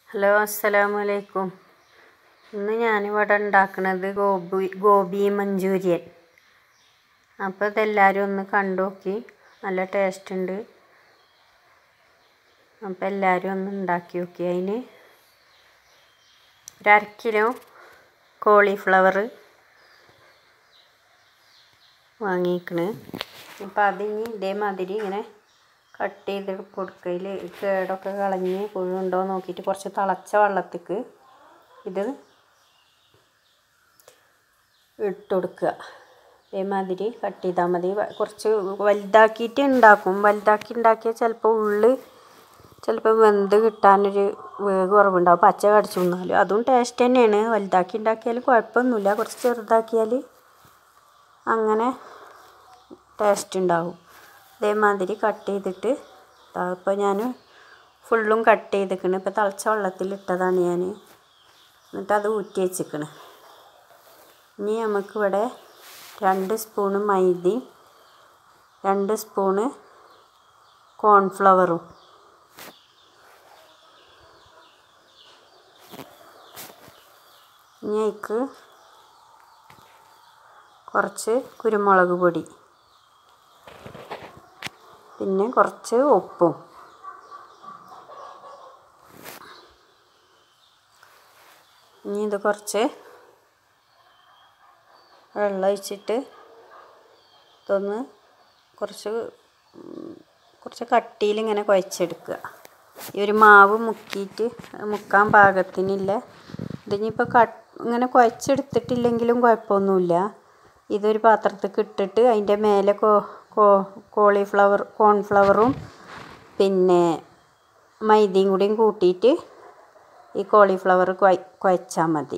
hello അസ്സലാമു അലൈക്കും ഇന്ന് ഞാനിവിടെ ഉണ്ടാക്കുന്നത് ഗോബി ഗോബി മഞ്ചൂരിയൻ അപ്പോൾ ഇതെല്ലാവരും ഒന്ന് കണ്ടു നോക്കി നല്ല ടേസ്റ്റ് ഉണ്ട് അപ്പോൾ എല്ലാവരും ഒന്ന് ഉണ്ടാക്കി നോക്കി അതിന് ഒരു അര കിലോ കോളിഫ്ലവർ വാങ്ങിക്കണ് അപ്പോൾ അതിന് ഇതേമാതിരി ഇങ്ങനെ കട്ട് ചെയ്ത് കൊടുക്കയിൽ കേടൊക്കെ കളഞ്ഞ് പുഴുണ്ടോ നോക്കിയിട്ട് കുറച്ച് തിളച്ച വെള്ളത്തേക്ക് ഇത് ഇട്ട് കൊടുക്കുക ഇതേമാതിരി കട്ട് ചെയ്താൽ മതി കുറച്ച് വലുതാക്കിയിട്ട് ഉണ്ടാക്കും വലുതാക്കി ഉണ്ടാക്കിയാൽ ചിലപ്പോൾ ഉള്ളി ചിലപ്പോൾ വെന്ത് കിട്ടാനൊരു വേഗ് കുറവുണ്ടാവും പച്ച കടിച്ചു തിന്നാലും അതും ടേസ്റ്റ് തന്നെയാണ് വലുതാക്കി ഉണ്ടാക്കിയാൽ കുഴപ്പമൊന്നുമില്ല കുറച്ച് ചെറുതാക്കിയാൽ അങ്ങനെ ടേസ്റ്റ് ഉണ്ടാവും ഇതേമാതിരി കട്ട് ചെയ്തിട്ട് ഇപ്പോൾ ഞാൻ ഫുള്ളും കട്ട് ചെയ്തിക്കണ് ഇപ്പോൾ തിളച്ച വെള്ളത്തിൽ ഇട്ടതാണ് ഞാൻ എന്നിട്ട് അത് ഊറ്റി വെച്ചിക്കണ് ഇനി നമുക്കിവിടെ രണ്ട് സ്പൂണ് മൈദയും രണ്ട് സ്പൂണ് കോൺഫ്ലവറും ഇനി അതിക്ക് കുറച്ച് കുരുമുളക് പൊടി പിന്നെ കുറച്ച് ഉപ്പും ഇനി ഇത് കുറച്ച് വെള്ളം ഒഴിച്ചിട്ട് ഇതൊന്ന് കുറച്ച് കുറച്ച് കട്ടിയിൽ ഇങ്ങനെ കുഴച്ചെടുക്കുക ഈ ഒരു മാവ് മുക്കിയിട്ട് മുക്കാൻ പാകത്തിനില്ല ഇതിനിപ്പോൾ കട്ട് ഇങ്ങനെ കുഴച്ചെടുത്തിട്ടില്ലെങ്കിലും കുഴപ്പമൊന്നുമില്ല ഇതൊരു പാത്രത്തേക്ക് ഇട്ടിട്ട് അതിൻ്റെ മേലെ കോ കോ കോളിഫ്ലവർ കോൺഫ്ലവറും പിന്നെ മൈദയും കൂടിയും കൂട്ടിയിട്ട് ഈ കോളിഫ്ലവർ കുഴ കുഴച്ചാൽ മതി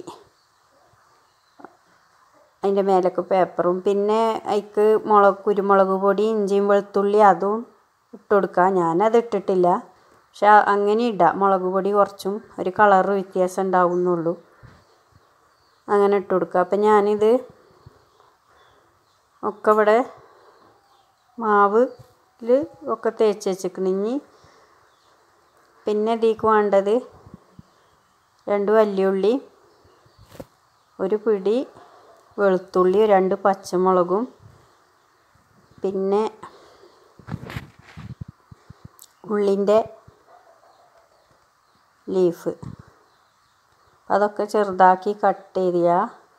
അതിൻ്റെ മേലേക്ക് പേപ്പറും പിന്നെ അതിക്ക് മുളക് കുരുമുളക് പൊടി ഇഞ്ചിയും വെളുത്തുള്ളി അതും ഇട്ട് കൊടുക്കുക ഞാനത് ഇട്ടിട്ടില്ല പക്ഷെ അങ്ങനെ ഇടാം മുളക് പൊടി കുറച്ചും ഒരു കളറ് വ്യത്യാസം ഉണ്ടാവുന്നുള്ളൂ അങ്ങനെ ഇട്ട് കൊടുക്കുക അപ്പം ഞാനിത് ഒക്കെ ഇവിടെ മാവിൽ ഒക്കെ തേച്ച് വെച്ചിരിക്കണം ഇനി പിന്നെ ഇതിലേക്ക് വേണ്ടത് രണ്ട് വല്യുള്ളി ഒരു പിടി വെളുത്തുള്ളി രണ്ട് പച്ചമുളകും പിന്നെ ഉള്ളിൻ്റെ ലീഫ് അതൊക്കെ ചെറുതാക്കി കട്ട് ചെയ്യുക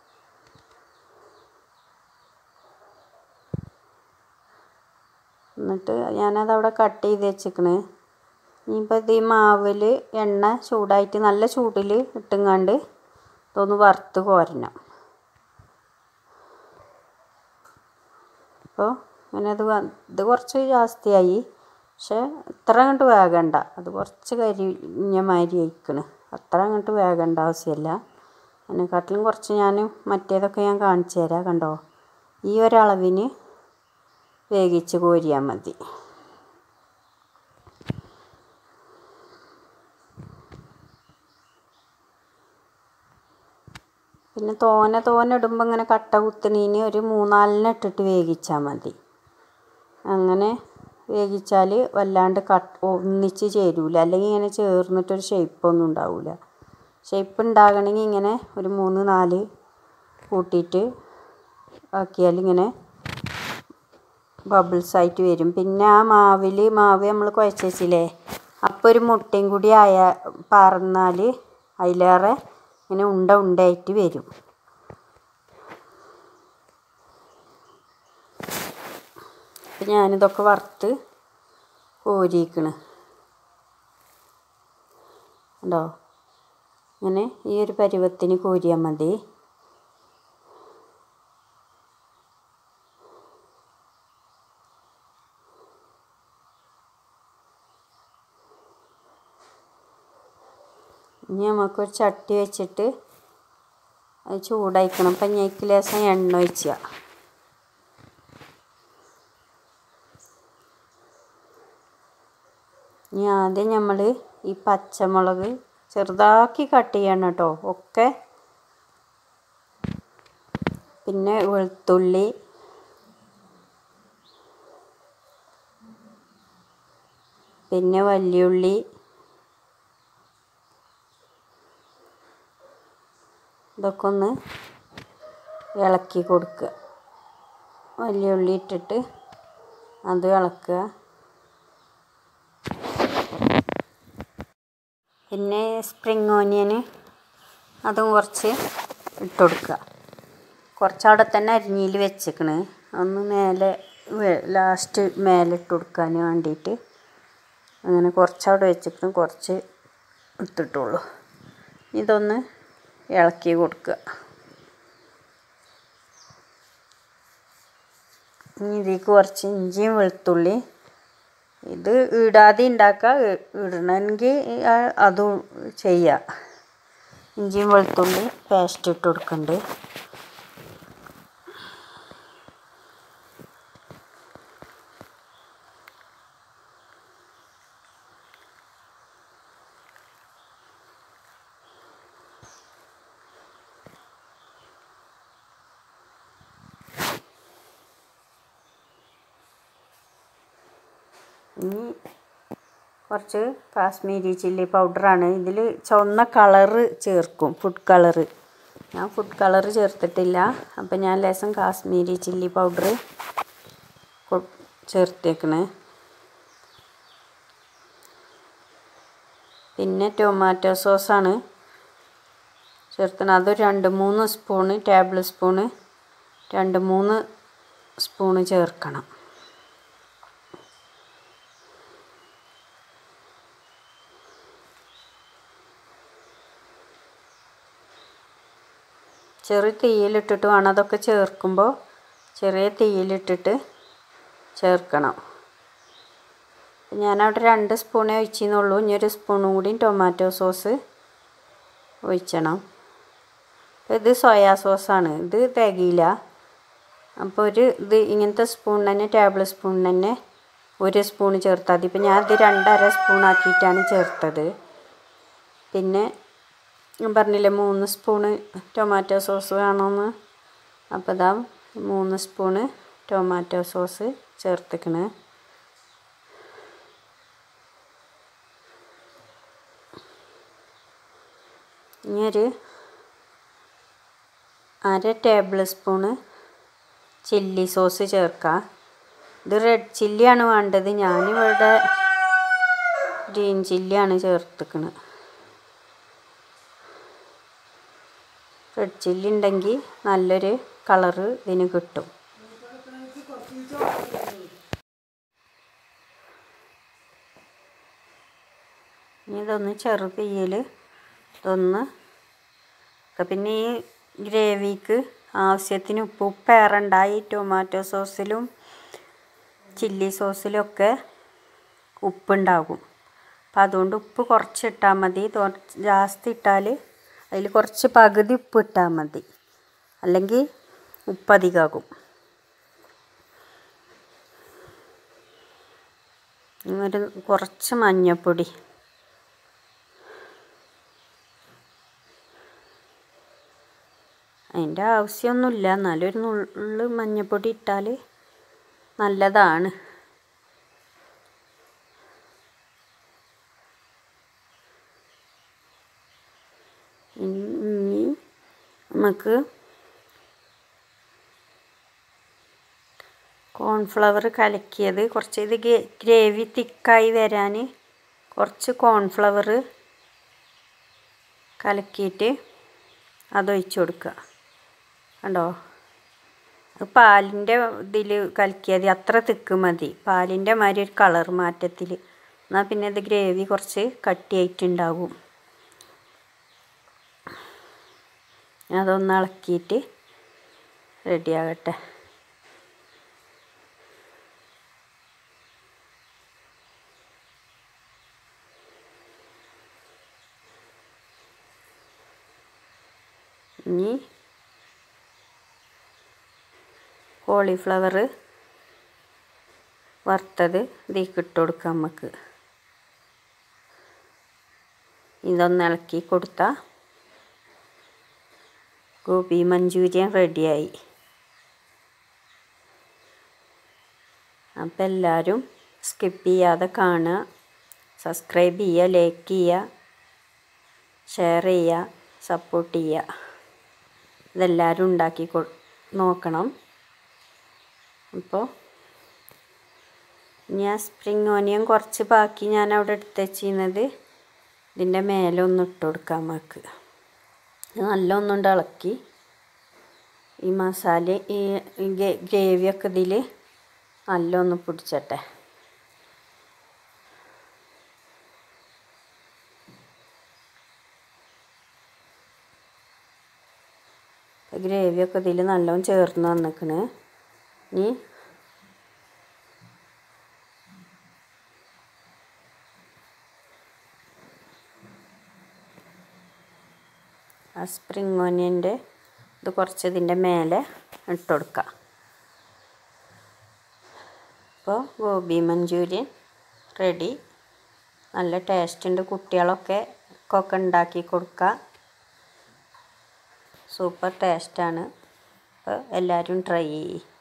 എന്നിട്ട് ഞാനതവിടെ കട്ട് ചെയ്ത് വെച്ചിക്കണ് ഇനിയിപ്പോൾ ഇത് ഈ മാവിൽ എണ്ണ ചൂടായിട്ട് നല്ല ചൂടിൽ ഇട്ടുങ്ങാണ്ട് ഇതൊന്ന് വറുത്ത് കോരണം അപ്പോൾ അങ്ങനെ അത് ഇത് കുറച്ച് ജാസ്തിയായി പക്ഷേ ഇത്ര അങ്ങോട്ട് വേകണ്ട അത് കുറച്ച് കരിഞ്ഞ മാതിരി ആയിക്കണ് അത്ര അങ്ങോട്ട് വേകേണ്ട ആവശ്യമില്ല അതിനെക്കാട്ടിലും കുറച്ച് ഞാൻ മറ്റേതൊക്കെ ഞാൻ കാണിച്ചു തരാം കണ്ടോ ഈ ഒരളവിന് വേവിച്ച് കോരിയാൽ മതി പിന്നെ തോന തോന ഇടുമ്പോൾ ഇങ്ങനെ കട്ട കുത്തണീന് ഒരു മൂന്നാലിനെ ഇട്ടിട്ട് വേവിച്ചാൽ മതി അങ്ങനെ വേവിച്ചാൽ വല്ലാണ്ട് കട്ട് ഒന്നിച്ച് ചേരൂല അല്ലെങ്കിൽ ഇങ്ങനെ ചേർന്നിട്ടൊരു ഷേപ്പൊന്നും ഉണ്ടാവില്ല ഷേപ്പ് ഉണ്ടാകണമെങ്കിൽ ഇങ്ങനെ ഒരു മൂന്ന് നാല് കൂട്ടിയിട്ട് ആക്കിയാൽ ഇങ്ങനെ ബബിൾസ് ആയിട്ട് വരും പിന്നെ ആ മാവിൽ മാവ് നമ്മൾ കുഴച്ച് വെച്ചില്ലേ അപ്പോൾ ഒരു മുട്ടയും കൂടി ആയ പറന്നാൽ അതിലേറെ ഇങ്ങനെ ഉണ്ട ഉണ്ടയായിട്ട് വരും അപ്പം ഞാനിതൊക്കെ വറുത്ത് കോരിക്കണ് ഉണ്ടോ ഇങ്ങനെ ഈ ഒരു പരുവത്തിന് കോരിയാൽ മതി ഇനി നമുക്കൊരു ചട്ടി വെച്ചിട്ട് അത് ചൂടായിക്കണം അപ്പം ഞെക്ക് ലേശം എണ്ണ ഒഴിക്കുക ഇനി ആദ്യം നമ്മൾ ഈ പച്ചമുളക് ചെറുതാക്കി കട്ട് ചെയ്യണം കേട്ടോ ഒക്കെ പിന്നെ വെളുത്തുള്ളി പിന്നെ വല്യുള്ളി ഇതൊക്കെ ഒന്ന് ഇളക്കി കൊടുക്കുക വലിയ ഉള്ളി ഇട്ടിട്ട് അത് ഇളക്കുക പിന്നെ സ്പ്രിങ് ഓനിയൻ അതും കുറച്ച് ഇട്ട് കൊടുക്കുക കുറച്ച് അവിടെ തന്നെ അരിഞ്ഞിൽ വെച്ചേക്കണ് ഒന്ന് മേലെ ലാസ്റ്റ് മേലെ ഇട്ട് കൊടുക്കാൻ വേണ്ടിയിട്ട് അങ്ങനെ കുറച്ച് അവിടെ വെച്ചിട്ട് കുറച്ച് എടുത്തിട്ടുള്ളൂ ഇതൊന്ന് ഇളക്കി കൊടുക്കുക ഇനി ഇതിലേക്ക് കുറച്ച് ഇഞ്ചിയും വെളുത്തുള്ളി ഇത് ഇടാതെ ഉണ്ടാക്കുക ഇടണമെങ്കിൽ അതും ചെയ്യുക ഇഞ്ചിയും വെളുത്തുള്ളി പേസ്റ്റ് ഇട്ട് കൊടുക്കുന്നുണ്ട് ഇനി കുറച്ച് കാശ്മീരി ചില്ലി പൗഡറാണ് ഇതിൽ ചുവന്ന കളറ് ചേർക്കും ഫുഡ് കളറ് ഞാൻ ഫുഡ് കളറ് ചേർത്തിട്ടില്ല അപ്പം ഞാൻ ലേശം കാശ്മീരി ചില്ലി പൗഡർ ചേർത്തേക്കണേ പിന്നെ ടൊമാറ്റോ സോസാണ് ചേർക്കുന്നത് അതൊരു രണ്ട് മൂന്ന് സ്പൂണ് ടേബിൾ സ്പൂണ് രണ്ട് മൂന്ന് സ്പൂണ് ചേർക്കണം ചെറിയ തീയിലിട്ടിട്ട് വേണം അതൊക്കെ ചേർക്കുമ്പോൾ ചെറിയ തീയിലിട്ടിട്ട് ചേർക്കണം ഞാനവിടെ രണ്ട് സ്പൂണേ ഒഴിച്ചെന്നുള്ളൂ ഇനി ഒരു സ്പൂണും കൂടി ടൊമാറ്റോ സോസ് ഒഴിച്ചണം ഇത് സോയാ സോസാണ് ഇത് തികയില്ല അപ്പോൾ ഒരു ഇത് ഇങ്ങനത്തെ സ്പൂൺ തന്നെ ടേബിൾ സ്പൂൺ തന്നെ ഒരു സ്പൂൺ ചേർത്താൽ മതി ഇപ്പം ഞാൻ ഇത് രണ്ടര സ്പൂൺ ആക്കിയിട്ടാണ് ചേർത്തത് പിന്നെ ഞാൻ പറഞ്ഞില്ലേ മൂന്ന് സ്പൂണ് ടൊമാറ്റോ സോസ് വേണമെന്ന് അപ്പോൾ ഇതാ മൂന്ന് സ്പൂണ് ടൊമാറ്റോ സോസ് ചേർത്തിക്കണ് ഇനി ഒരു അര ടേബിൾ സ്പൂണ് ചില്ലി സോസ് ചേർക്കാം ഇത് റെഡ് ചില്ലിയാണ് വേണ്ടത് ഞാനിവിടെ ഗ്രീൻ ചില്ലിയാണ് ചേർത്തിക്കണത് റെഡ് ചില്ലി ഉണ്ടെങ്കിൽ നല്ലൊരു കളറ് ഇതിന് കിട്ടും ഇനി ഇതൊന്ന് ചെറുതീയിൽ ഇതൊന്ന് പിന്നെ ഈ ഗ്രേവിക്ക് ആവശ്യത്തിന് ഉപ്പ് ഉപ്പേറണ്ടായി ടൊമാറ്റോ സോസിലും ചില്ലി സോസിലൊക്കെ ഉപ്പുണ്ടാകും അപ്പം അതുകൊണ്ട് ഉപ്പ് കുറച്ചിട്ടാൽ മതി ജാസ്തി ഇട്ടാൽ അതിൽ കുറച്ച് പകുതി ഉപ്പ് ഇട്ടാൽ മതി അല്ലെങ്കിൽ ഉപ്പ് അധികമാകും ഒരു കുറച്ച് മഞ്ഞൾപ്പൊടി അതിൻ്റെ ആവശ്യമൊന്നുമില്ല എന്നാലും ഒരു നുള്ളു മഞ്ഞൾപ്പൊടി ഇട്ടാൽ നല്ലതാണ് ഇനി നമുക്ക് കോൺഫ്ലവർ കലക്കിയത് കുറച്ച് ഇത് ഗ്രേവി തിക്കായി വരാൻ കുറച്ച് കോൺഫ്ലവർ കലക്കിയിട്ട് അതൊഴിച്ച് കൊടുക്കുക കണ്ടോ അത് പാലിൻ്റെ ഇതിൽ കലക്കിയത് അത്ര തിക്ക് മതി പാലിൻ്റെ മാതിരി ഒരു കളർ മാറ്റത്തിൽ എന്നാൽ പിന്നെ ഇത് ഗ്രേവി കുറച്ച് കട്ടിയായിട്ടുണ്ടാകും അതൊന്ന് ഇളക്കിയിട്ട് റെഡിയാകട്ടെ ഇനി കോളിഫ്ലവർ വറുത്തത് ഇതിലേക്ക് ഇട്ട് കൊടുക്കാം നമുക്ക് ഇതൊന്ന് ഇളക്കി കൊടുത്താൽ ഗോബി മഞ്ചൂരിയൻ റെഡിയായി അപ്പം എല്ലാവരും സ്കിപ്പ് ചെയ്യാതെ കാണുക സബ്സ്ക്രൈബ് ചെയ്യുക ലൈക്ക് ചെയ്യുക ഷെയർ ചെയ്യുക സപ്പോർട്ട് ചെയ്യുക ഇതെല്ലാവരും ഉണ്ടാക്കി കൊ നോക്കണം അപ്പോൾ ഞാൻ സ്പ്രിങ് ഓനിയൻ കുറച്ച് ബാക്കി ഞാൻ അവിടെ എടുത്ത് വെച്ചിരുന്നത് ഇതിൻ്റെ മേലെ ഒന്ന് ഇട്ട് കൊടുക്കാൻ നമുക്ക് നല്ല ഒന്നുകൊണ്ട് ഇളക്കി ഈ മസാല ഈ ഗ്രേവിയൊക്കെ ഇതിൽ നല്ല ഒന്ന് പിടിച്ചട്ടെ ഗ്രേവിയൊക്കെ ഇതിൽ നല്ലോണം ചേർന്ന് വന്നിക്കണ് ഇനി ആ സ്പ്രിങ് ഓനിയൻ്റെ ഇത് കുറച്ച് ഇതിൻ്റെ മേലെ ഇട്ട് കൊടുക്കാം അപ്പോൾ ഗോബി മഞ്ചൂരിയൻ റെഡി നല്ല ടേസ്റ്റ് ഉണ്ട് കുട്ടികളൊക്കെ ഒക്കെ ഉണ്ടാക്കി കൊടുക്കുക സൂപ്പർ ടേസ്റ്റാണ് അപ്പോൾ എല്ലാവരും ട്രൈ ചെയ്യും